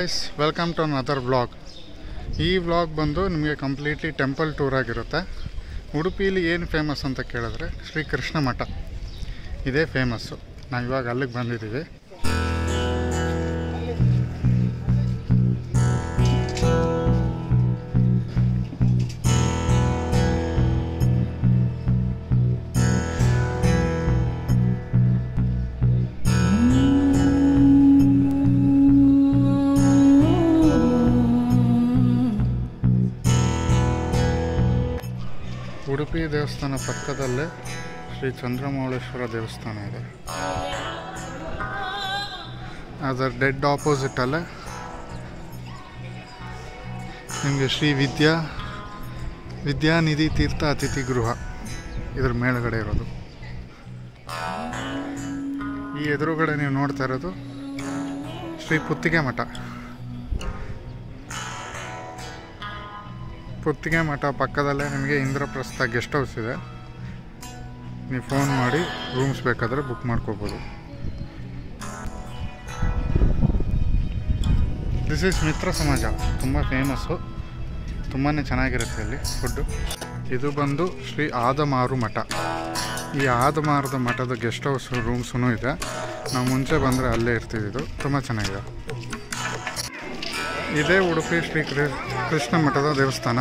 guys welcome to another vlog ಈ vlog ಬಂದು ನಿಮಗೆ ಕಂಪ್ಲೀಟ್ಲಿ ಟೆಂಪಲ್ ಟೂರ್ ಆಗಿರುತ್ತೆ ಉಡುಪಿಲಿ ಏನು ಫೇಮಸ್ ಅಂತ ಕೇಳಿದ್ರೆ ಶ್ರೀ ಕೃಷ್ಣ ಮಠ ಇದೇ ಫೇಮಸ್ಸು ನಾವು ಇವಾಗ ಅಲ್ಲಿಗೆ ಬಂದಿದ್ದೀವಿ ಉಡುಪಿ ದೇವಸ್ಥಾನ ಪಕ್ಕದಲ್ಲೇ ಶ್ರೀ ಚಂದ್ರಮೌಳೇಶ್ವರ ದೇವಸ್ಥಾನ ಇದೆ ಅದರ ಡೆಡ್ ಆಪೋಸಿಟಲ್ಲೇ ನಿಮಗೆ ಶ್ರೀ ವಿದ್ಯಾ ವಿದ್ಯಾನಿಧಿ ತೀರ್ಥ ಅತಿಥಿ ಗೃಹ ಇದ್ರ ಮೇಲ್ಗಡೆ ಇರೋದು ಈ ಎದುರುಗಡೆ ನೀವು ನೋಡ್ತಾ ಇರೋದು ಶ್ರೀ ಪುತ್ತಿಗೆ ಮಠ ಪುತ್ತಿಗೆ ಮಠ ಪಕ್ಕದಲ್ಲೇ ನಿಮಗೆ ಇಂದ್ರಪ್ರಸ್ಥ ಗೆಸ್ಟ್ ಹೌಸ್ ಇದೆ ನೀವು ಫೋನ್ ಮಾಡಿ ರೂಮ್ಸ್ ಬೇಕಾದರೆ ಬುಕ್ ಮಾಡ್ಕೋಬೋದು ದಿಸ್ ಈಸ್ ಮಿತ್ರ ಸಮಾಜ ತುಂಬ ಫೇಮಸ್ಸು ತುಂಬಾ ಚೆನ್ನಾಗಿರುತ್ತೆ ಇಲ್ಲಿ ಫುಡ್ಡು ಇದು ಬಂದು ಶ್ರೀ ಆದಮಾರು ಮಠ ಈ ಆದಮಾರದ ಮಠದ ಗೆಸ್ಟ್ ಹೌಸ್ ರೂಮ್ಸೂ ಇದೆ ನಾವು ಮುಂಚೆ ಬಂದರೆ ಅಲ್ಲೇ ಇರ್ತೀವಿ ಇದು ತುಂಬ ಚೆನ್ನಾಗಿದೆ ಇದೇ ಉಡುಪಿ ಶ್ರೀ ಕೃ- ಕೃಷ್ಣ ಮಠದ ದೇವಸ್ಥಾನ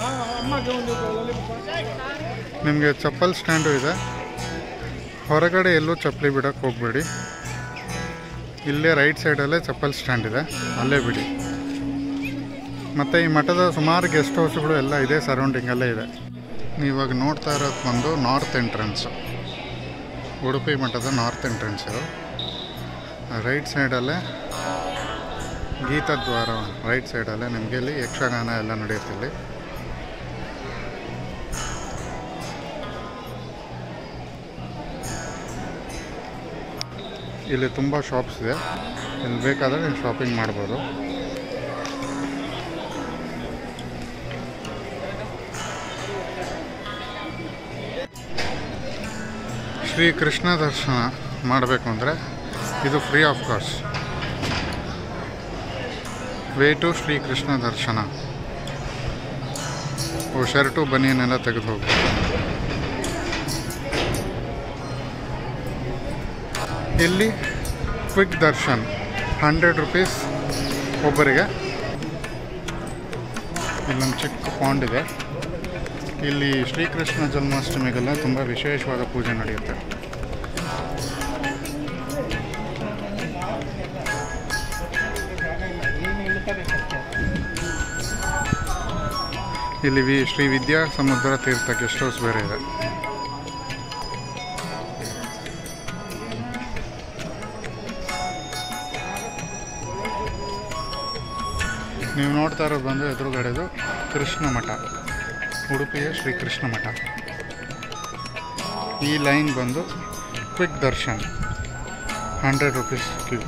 ನಿಮಗೆ ಚಪ್ಪಲ್ ಸ್ಟ್ಯಾಂಡು ಇದೆ ಹೊರಗಡೆ ಎಲ್ಲೂ ಚಪ್ಪಲಿ ಬಿಡೋಕ್ಕೆ ಹೋಗಬೇಡಿ ಇಲ್ಲೇ ರೈಟ್ ಸೈಡಲ್ಲೇ ಚಪ್ಪಲ್ ಸ್ಟ್ಯಾಂಡ್ ಇದೆ ಅಲ್ಲೇ ಬಿಡಿ ಮತ್ತು ಈ ಮಠದ ಸುಮಾರು ಗೆಸ್ಟ್ ಹೌಸ್ಗಳು ಎಲ್ಲ ಇದೆ ಸರೌಂಡಿಂಗಲ್ಲೇ ಇದೆ ನೀವು ಇವಾಗ ನೋಡ್ತಾ ಇರೋದು ಬಂದು ನಾರ್ತ್ ಎಂಟ್ರೆನ್ಸು ಉಡುಪಿ ಮಠದ ನಾರ್ತ್ ಎಂಟ್ರೆನ್ಸ್ ಇದು ರೈಟ್ ಸೈಡಲ್ಲೇ ಗೀತದ್ವಾರ ರೈಟ್ ಸೈಡಲ್ಲೇ ನಿಮಗೆ ಇಲ್ಲಿ ಯಕ್ಷಗಾನ ಎಲ್ಲ ನಡೆಯುತ್ತೆ ಇಲ್ಲಿ ಇಲ್ಲಿ ತುಂಬ ಶಾಪ್ಸ್ ಇದೆ ಇಲ್ಲಿ ಬೇಕಾದರೆ ನೀವು ಶಾಪಿಂಗ್ ಮಾಡ್ಬೋದು ಶ್ರೀ ಕೃಷ್ಣ ದರ್ಶನ ಮಾಡಬೇಕು ಅಂದರೆ ಇದು free of cost way to Shri Krishna ದರ್ಶನ ಓ ಶರ್ಟು ಬನಿಯನ್ನೆಲ್ಲ ತೆಗೆದು ಹೋಗಿ ಇಲ್ಲಿ ಕ್ವಿಕ್ ದರ್ಶನ್ ಹಂಡ್ರೆಡ್ ರುಪೀಸ್ ಒಬ್ಬರಿಗೆ ಇಲ್ಲೊಂದು ಚಿಕ್ಕ ಪಾಂಡ್ ಇದೆ ಇಲ್ಲಿ ಶ್ರೀಕೃಷ್ಣ ಜನ್ಮಾಷ್ಟಮಿಗೆಲ್ಲ ತುಂಬ ವಿಶೇಷವಾದ ಪೂಜೆ ನಡೆಯುತ್ತೆ ಇಲ್ಲಿ ವಿ ಶ್ರೀ ವಿದ್ಯಾ ಸಮುದ್ರ ತೀರ್ಥ ಗೆಸ್ಟ್ ಹೌಸ್ ಬೇರೆ ಇದೆ ನೀವು ನೋಡ್ತಾ ಇರೋದು ಬಂದು ಎದುರುಗಡೆದು ಕೃಷ್ಣ ಮಠ ಉಡುಪಿಯ ಶ್ರೀ ಕೃಷ್ಣ ಮಠ ಈ ಲೈನ್ ಬಂದು quick darshan hundred rupees queue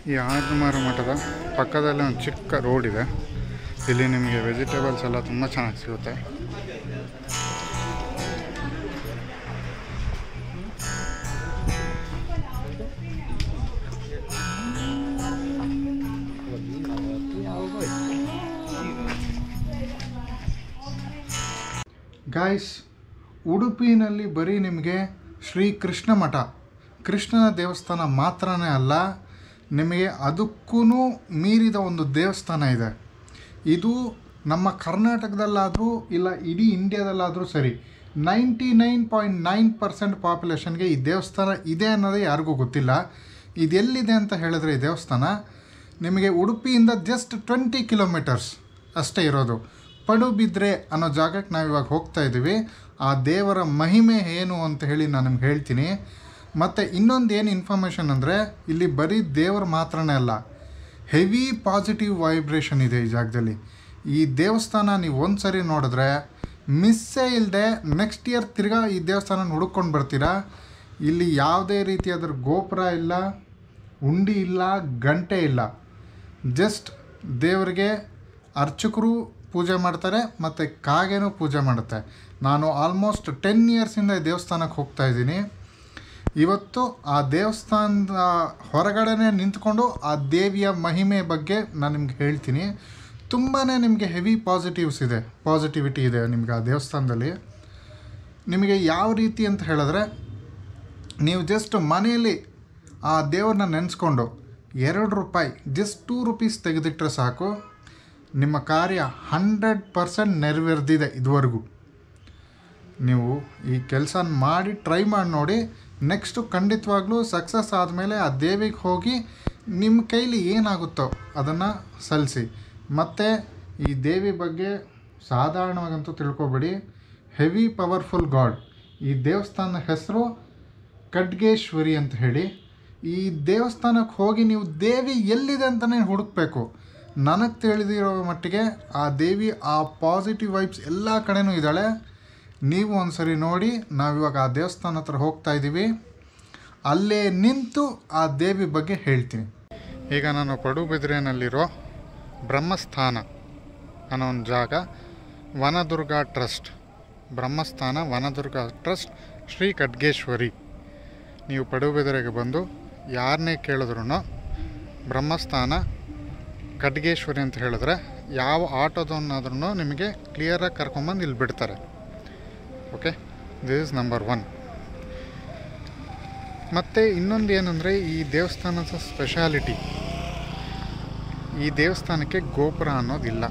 ಈ ಆದಿಮಾರು ಮಠದ ಪಕ್ಕದಲ್ಲೇ ಒಂದು ಚಿಕ್ಕ ರೋಡ್ ಇದೆ ಇಲ್ಲಿ ನಿಮಗೆ ವೆಜಿಟೇಬಲ್ಸ್ ಎಲ್ಲ ತುಂಬ ಚೆನ್ನಾಗಿ ಸಿಗುತ್ತೆ ಗಾಯ್ಸ್ ಉಡುಪಿನಲ್ಲಿ ಬರೀ ನಿಮಗೆ ಶ್ರೀ ಕೃಷ್ಣ ಮಠ ಕೃಷ್ಣನ ದೇವಸ್ಥಾನ ಮಾತ್ರನೇ ಅಲ್ಲ ನಿಮಗೆ ಅದಕ್ಕೂ ಮೀರಿದ ಒಂದು ದೇವಸ್ಥಾನ ಇದೆ ಇದು ನಮ್ಮ ಕರ್ನಾಟಕದಲ್ಲಾದರೂ ಇಲ್ಲ ಇಡೀ ಇಂಡಿಯಾದಲ್ಲಾದರೂ ಸರಿ ninety nine point nine percent ಪಾಪ್ಯುಲೇಷನ್ಗೆ ಈ ದೇವಸ್ಥಾನ ಇದೆ ಅನ್ನೋದೇ ಯಾರಿಗೂ ಗೊತ್ತಿಲ್ಲ ಇದೆಲ್ಲಿದೆ ಅಂತ ಹೇಳಿದ್ರೆ ಈ ದೇವಸ್ಥಾನ ನಿಮಗೆ ಉಡುಪಿಯಿಂದ ಜಸ್ಟ್ ಟ್ವೆಂಟಿ ಕಿಲೋಮೀಟರ್ಸ್ ಅಷ್ಟೇ ಇರೋದು ಪಡುಬಿದ್ರೆ ಅನ್ನೋ ಜಾಗಕ್ಕೆ ನಾವು ಇವಾಗ ಹೋಗ್ತಾ ಇದ್ದೀವಿ ಆ ದೇವರ ಮಹಿಮೆ ಏನು ಅಂತ ಹೇಳಿ ನಾನು ನಿಮ್ಗೆ ಹೇಳ್ತೀನಿ ಮತ್ತು ಇನ್ನೊಂದು ಏನು ಇನ್ಫಾರ್ಮೇಷನ್ ಅಂದರೆ ಇಲ್ಲಿ ಬರೀ ದೇವರು ಮಾತ್ರನೇ ಅಲ್ಲ ಹೆವಿ ಪಾಸಿಟಿವ್ ವೈಬ್ರೇಷನ್ ಇದೆ ಈ ಜಾಗದಲ್ಲಿ ಈ ದೇವಸ್ಥಾನ ನೀವು ಒಂದು ಸರಿ ನೋಡಿದ್ರೆ ಮಿಸ್ಸೇ ಇಲ್ಲದೆ ನೆಕ್ಸ್ಟ್ ಇಯರ್ ತಿರ್ಗಾ ಈ ದೇವಸ್ಥಾನ ಹುಡುಕೊಂಡು ಬರ್ತೀರಾ ಇಲ್ಲಿ ಯಾವುದೇ ರೀತಿಯಾದ್ರ ಗೋಪುರ ಇಲ್ಲ ಉಂಡಿ ಇಲ್ಲ ಗಂಟೆ ಇಲ್ಲ ಜಸ್ಟ್ ದೇವರಿಗೆ ಅರ್ಚಕರು ಪೂಜೆ ಮಾಡ್ತಾರೆ ಮತ್ತು ಕಾಗೆನೂ ಪೂಜೆ ಮಾಡುತ್ತೆ ನಾನು ಆಲ್ಮೋಸ್ಟ್ ಟೆನ್ ಇಯರ್ಸಿಂದ ಈ ದೇವಸ್ಥಾನಕ್ಕೆ ಹೋಗ್ತಾ ಇದ್ದೀನಿ ಇವತ್ತು ಆ ದೇವಸ್ಥಾನದ ಹೊರಗಡೆನೆ ನಿಂತ್ಕೊಂಡು ಆ ದೇವಿಯ ಮಹಿಮೆ ಬಗ್ಗೆ ನಾನು ನಿಮ್ಗೆ ಹೇಳ್ತೀನಿ ತುಂಬಾ ನಿಮಗೆ ಹೆವಿ ಪಾಸಿಟಿವ್ಸ್ ಇದೆ ಪಾಸಿಟಿವಿಟಿ ಇದೆ ನಿಮ್ಗೆ ಆ ದೇವಸ್ಥಾನದಲ್ಲಿ ನಿಮಗೆ ಯಾವ ರೀತಿ ಅಂತ ಹೇಳಿದ್ರೆ ನೀವು ಜಸ್ಟ್ ಮನೆಯಲ್ಲಿ ಆ ದೇವ್ರನ್ನ ನೆನೆಸ್ಕೊಂಡು ಎರಡು ರೂಪಾಯಿ ಜಸ್ಟ್ ಟೂ ರುಪೀಸ್ ತೆಗೆದಿಟ್ಟರೆ ಸಾಕು ನಿಮ್ಮ ಕಾರ್ಯ ಹಂಡ್ರೆಡ್ ಪರ್ಸೆಂಟ್ ನೆರವೇರ್ದಿದೆ ಇದುವರೆಗೂ ನೀವು ಈ ಕೆಲಸ ಮಾಡಿ ಟ್ರೈ ಮಾಡಿ ನೋಡಿ ನೆಕ್ಸ್ಟು ಖಂಡಿತವಾಗ್ಲೂ ಸಕ್ಸಸ್ ಆದಮೇಲೆ ಆ ದೇವಿಗೆ ಹೋಗಿ ನಿಮ್ಮ ಕೈಲಿ ಏನಾಗುತ್ತೋ ಅದನ್ನು ಸಲ್ಲಿಸಿ ಮತ್ತು ಈ ದೇವಿ ಬಗ್ಗೆ ಸಾಧಾರಣವಾಗಂತೂ ತಿಳ್ಕೊಬೇಡಿ ಹೆವಿ ಪವರ್ಫುಲ್ ಗಾಡ್ ಈ ದೇವಸ್ಥಾನದ ಹೆಸರು ಖಡ್ಗೇಶ್ವರಿ ಅಂತ ಹೇಳಿ ಈ ದೇವಸ್ಥಾನಕ್ಕೆ ಹೋಗಿ ನೀವು ದೇವಿ ಎಲ್ಲಿದೆ ಅಂತಲೇ ಹುಡುಕ್ಬೇಕು ನನಗೆ ತಿಳಿದಿರೋ ಮಟ್ಟಿಗೆ ಆ ದೇವಿ ಆ ಪಾಸಿಟಿವ್ ವೈಬ್ಸ್ ಎಲ್ಲ ಕಡೆನೂ ಇದ್ದಾಳೆ ನೀವು ಒಂದ್ಸರಿ ನೋಡಿ ನಾವಿವಾಗ ಆ ದೇವಸ್ಥಾನ ಹತ್ರ ಹೋಗ್ತಾ ಇದ್ದೀವಿ ಅಲ್ಲೇ ನಿಂತು ಆ ದೇವಿ ಬಗ್ಗೆ ಹೇಳ್ತೀನಿ ಈಗ ನಾನು ಪಡುಬಿದ್ರೆನಲ್ಲಿರೋ ಬ್ರಹ್ಮಸ್ಥಾನ ಅನ್ನೋ ಒಂದು ಜಾಗ ವನದುರ್ಗ ಟ್ರಸ್ಟ್ ಬ್ರಹ್ಮಸ್ಥಾನ ವನದುರ್ಗ ಟ್ರಸ್ಟ್ ಶ್ರೀ ಖಡ್ಗೇಶ್ವರಿ ನೀವು ಪಡುಬಿದ್ರೆಗೆ ಬಂದು ಯಾರನ್ನೇ ಕೇಳಿದ್ರು ಬ್ರಹ್ಮಸ್ಥಾನ ಖಡ್ಗೇಶ್ವರಿ ಅಂತ ಹೇಳಿದ್ರೆ ಯಾವ ಆಟೋದನ್ನಾದ್ರೂ ನಿಮಗೆ ಕ್ಲಿಯರಾಗಿ ಕರ್ಕೊಂಬಂದು ಇಲ್ಲಿ ಬಿಡ್ತಾರೆ okay this is number one ಮತ್ತು ಇನ್ನೊಂದು ಏನಂದರೆ ಈ ದೇವಸ್ಥಾನದ ಸ್ಪೆಷಾಲಿಟಿ ಈ ದೇವಸ್ಥಾನಕ್ಕೆ ಗೋಪುರ ಅನ್ನೋದಿಲ್ಲ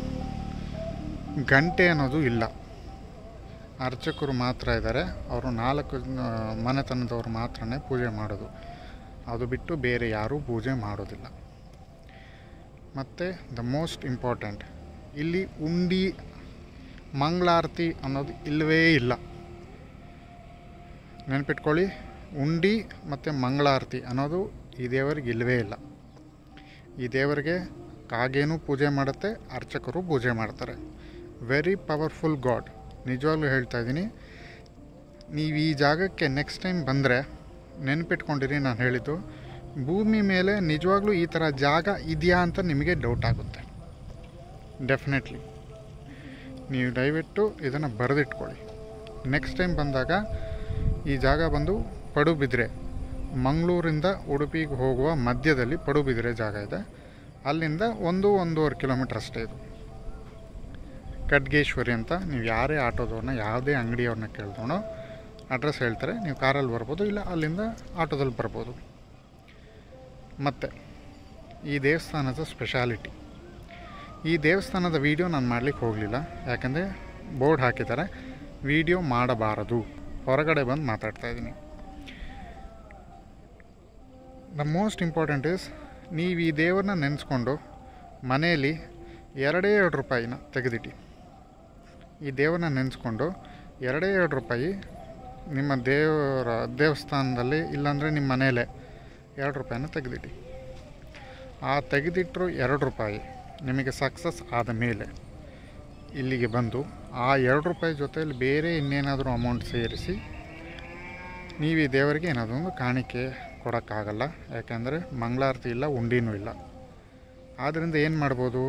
ಗಂಟೆ ಅನ್ನೋದು ಇಲ್ಲ ಅರ್ಚಕರು ಮಾತ್ರ ಇದ್ದಾರೆ ಅವರು ನಾಲ್ಕು ಆ, ಮನೆತನದವರು ಮಾತ್ರನೇ ಪೂಜೆ ಮಾಡೋದು ಅದು ಬಿಟ್ಟು ಬೇರೆ ಯಾರೂ ಪೂಜೆ ಮಾಡೋದಿಲ್ಲ ಮತ್ತು ದ ಮೋಸ್ಟ್ ಇಂಪಾರ್ಟೆಂಟ್ ಇಲ್ಲಿ ಉಂಡಿ ಮಂಗಳಾರತಿ ಅನ್ನೋದು ಇಲ್ಲವೇ ಇಲ್ಲ ನೆನ್ಪಿಟ್ಕೊಳ್ಳಿ ಉಂಡಿ ಮತ್ತು ಮಂಗಳಾರತಿ ಅನ್ನೋದು ಈ ದೇವರಿಗೆ ಇಲ್ಲವೇ ಇಲ್ಲ ಈ ದೇವರಿಗೆ ಕಾಗೇನೂ ಪೂಜೆ ಮಾಡುತ್ತೆ ಅರ್ಚಕರು ಪೂಜೆ ಮಾಡ್ತಾರೆ ವೆರಿ ಪವರ್ಫುಲ್ ಗಾಡ್ ನಿಜವಾಗ್ಲೂ ಹೇಳ್ತಾ ಇದ್ದೀನಿ ನೀವು ಈ ಜಾಗಕ್ಕೆ ನೆಕ್ಸ್ಟ್ ಟೈಮ್ ಬಂದರೆ ನೆನ್ಪಿಟ್ಕೊಂಡಿರಿ ನಾನು ಹೇಳಿದ್ದು ಭೂಮಿ ಮೇಲೆ ನಿಜವಾಗ್ಲೂ ಈ ಥರ ಜಾಗ ಇದೆಯಾ ಅಂತ ನಿಮಗೆ ಡೌಟ್ ಆಗುತ್ತೆ ಡೆಫಿನೆಟ್ಲಿ ನೀವು ದಯವಿಟ್ಟು ಇದನ್ನು ಬರೆದಿಟ್ಕೊಳ್ಳಿ ನೆಕ್ಸ್ಟ್ ಟೈಮ್ ಬಂದಾಗ ಈ ಜಾಗ ಬಂದು ಪಡುಬಿದ್ರೆ ಮಂಗಳೂರಿಂದ ಉಡುಪಿಗೆ ಹೋಗುವ ಮಧ್ಯದಲ್ಲಿ ಪಡುಬಿದ್ರೆ ಜಾಗ ಇದೆ ಅಲ್ಲಿಂದ ಒಂದು ಒಂದೂವರೆ ಕಿಲೋಮೀಟ್ರ್ ಅಷ್ಟೇ ಇದು ಖಡ್ಗೇಶ್ವರಿ ಅಂತ ನೀವು ಯಾರೇ ಆಟೋದವ್ರನ್ನ ಯಾವುದೇ ಅಂಗಡಿಯವ್ರನ್ನ ಕೇಳಿದವನು ಅಡ್ರೆಸ್ ಹೇಳ್ತಾರೆ ನೀವು ಕಾರಲ್ಲಿ ಬರ್ಬೋದು ಇಲ್ಲ ಅಲ್ಲಿಂದ ಆಟೋದಲ್ಲಿ ಬರ್ಬೋದು ಮತ್ತು ಈ ದೇವಸ್ಥಾನದ ಸ್ಪೆಷಾಲಿಟಿ ಈ ದೇವಸ್ಥಾನದ ವಿಡಿಯೋ ನಾನು ಮಾಡಲಿಕ್ಕೆ ಹೋಗಲಿಲ್ಲ ಯಾಕಂದರೆ ಬೋರ್ಡ್ ಹಾಕಿದ್ದಾರೆ ವಿಡಿಯೋ ಮಾಡಬಾರದು ಹೊರಗಡೆ ಬಂದು ಮಾತಾಡ್ತಾ ಇದ್ದೀನಿ ದ ಮೋಸ್ಟ್ ಇಂಪಾರ್ಟೆಂಟ್ ಇಸ್ ನೀವು ಈ ದೇವ್ರನ್ನ ನೆನೆಸ್ಕೊಂಡು ಮನೆಯಲ್ಲಿ ಎರಡೇ ಎರಡು ರೂಪಾಯಿನ ತೆಗೆದಿಟ್ಟು ಈ ದೇವ್ರನ್ನ ನೆನೆಸ್ಕೊಂಡು ಎರಡೇ ಎರಡು ರೂಪಾಯಿ ನಿಮ್ಮ ದೇವರ ದೇವಸ್ಥಾನದಲ್ಲಿ ಇಲ್ಲಾಂದರೆ ನಿಮ್ಮ ಮನೆಯಲ್ಲೇ ಎರಡು ರೂಪಾಯಿನ ತೆಗೆದಿಟ್ಟು ಆ ತೆಗೆದಿಟ್ಟರು ಎರಡು ರೂಪಾಯಿ ನಿಮಗೆ ಸಕ್ಸಸ್ ಆದ ಮೇಲೆ ಇಲ್ಲಿಗೆ ಬಂದು ಆ ಎರಡು ರೂಪಾಯಿ ಜೊತೆಯಲ್ಲಿ ಬೇರೆ ಇನ್ನೇನಾದರೂ ಅಮೌಂಟ್ ಸೇರಿಸಿ ನೀವು ಈ ದೇವರಿಗೆ ಏನಾದೊಂದು ಕಾಣಿಕೆ ಕೊಡೋಕ್ಕಾಗಲ್ಲ ಯಾಕೆಂದರೆ ಮಂಗಳಾರತಿ ಇಲ್ಲ ಉಂಡಿನೂ ಇಲ್ಲ ಆದ್ದರಿಂದ ಏನು ಮಾಡ್ಬೋದು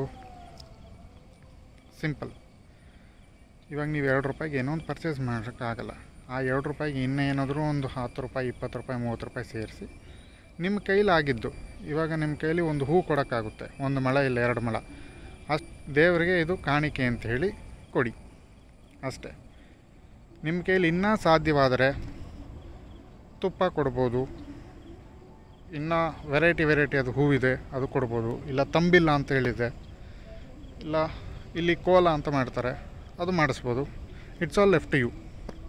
ಸಿಂಪಲ್ ಇವಾಗ ನೀವು ಎರಡು ರೂಪಾಯಿಗೆ ಏನೋ ಒಂದು ಪರ್ಚೇಸ್ ಮಾಡೋಕ್ಕಾಗಲ್ಲ ಆ ಎರಡು ರೂಪಾಯಿಗೆ ಇನ್ನೂ ಏನಾದರೂ ಒಂದು ಹತ್ತು ರೂಪಾಯಿ ಇಪ್ಪತ್ತು ರೂಪಾಯಿ ಮೂವತ್ತು ರೂಪಾಯಿ ಸೇರಿಸಿ ನಿಮ್ಮ ಕೈಲಿ ಆಗಿದ್ದು ಇವಾಗ ನಿಮ್ಮ ಕೈಲಿ ಒಂದು ಹೂ ಕೊಡೋಕ್ಕಾಗುತ್ತೆ ಒಂದು ಮಳ ಇಲ್ಲ ಎರಡು ಮಳ ಅಷ್ಟು ದೇವರಿಗೆ ಇದು ಕಾಣಿಕೆ ಅಂತ ಹೇಳಿ ಕೊಡಿ ಅಷ್ಟೇ ನಿಮ್ಮ ಕೈಲಿ ಇನ್ನೂ ಸಾಧ್ಯವಾದರೆ ತುಪ್ಪ ಕೊಡ್ಬೋದು ಇನ್ನು ವೆರೈಟಿ ವೆರೈಟಿ ಅದು ಹೂವಿದೆ ಅದು ಕೊಡ್ಬೋದು ಇಲ್ಲ ತಂಬಿಲ್ಲ ಅಂತ ಹೇಳಿದೆ ಇಲ್ಲ ಇಲ್ಲಿ ಕೋಲ ಅಂತ ಮಾಡ್ತಾರೆ ಅದು ಮಾಡಿಸ್ಬೋದು ಇಟ್ಸ್ ಆಲ್ ಲೆಫ್ಟ್ ಯು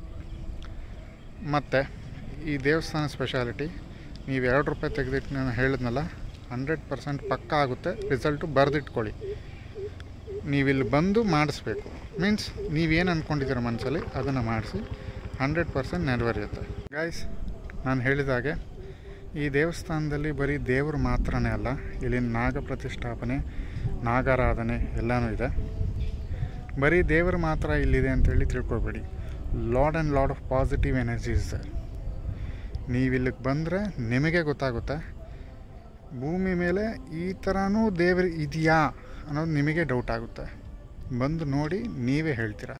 ಮತ್ತು ಈ ದೇವಸ್ಥಾನ ಸ್ಪೆಷಾಲಿಟಿ ನೀವು ಎರಡು ರೂಪಾಯಿ ತೆಗೆದಿಟ್ಟು ನಾನು ಹೇಳಿದ್ನಲ್ಲ ಹಂಡ್ರೆಡ್ ಪರ್ಸೆಂಟ್ ಪಕ್ಕ ಆಗುತ್ತೆ ರಿಸಲ್ಟು ಬರೆದಿಟ್ಕೊಳ್ಳಿ ನೀವಿಲ್ಲಿ ಬಂದು ಮಾಡಿಸ್ಬೇಕು ಮೀನ್ಸ್ ನೀವೇನು ಅಂದ್ಕೊಂಡಿದ್ದೀರ ಮನಸ್ಸಲ್ಲಿ ಅದನ್ನು ಮಾಡಿಸಿ ಹಂಡ್ರೆಡ್ ಪರ್ಸೆಂಟ್ ನೆರವೇರಿಯುತ್ತೆ ಗಾಯ್ಸ್ ನಾನು ಹೇಳಿದ ಹಾಗೆ ಈ ದೇವಸ್ಥಾನದಲ್ಲಿ ಬರೀ ದೇವರು ಮಾತ್ರನೇ ಅಲ್ಲ ಇಲ್ಲಿ ನಾಗ ಪ್ರತಿಷ್ಠಾಪನೆ ನಾಗಾರಾಧನೆ ಎಲ್ಲನೂ ಇದೆ ಬರೀ ದೇವರು ಮಾತ್ರ ಇಲ್ಲಿದೆ ಅಂತೇಳಿ ತಿಳ್ಕೊಬೇಡಿ load and load of positive energies sir ನೀವು ಇಲ್ಲಿಗೆ ಬಂದರೆ ನಿಮಗೆ ಗೊತ್ತಾಗುತ್ತೆ ಭೂಮಿ ಮೇಲೆ ಈ ಥರನೂ ದೇವರು ಇದೆಯಾ ಅನ್ನೋದು ನಿಮಗೆ ಡೌಟ್ ಆಗುತ್ತೆ ಬಂದು ನೋಡಿ ನೀವೇ ಹೇಳ್ತೀರಾ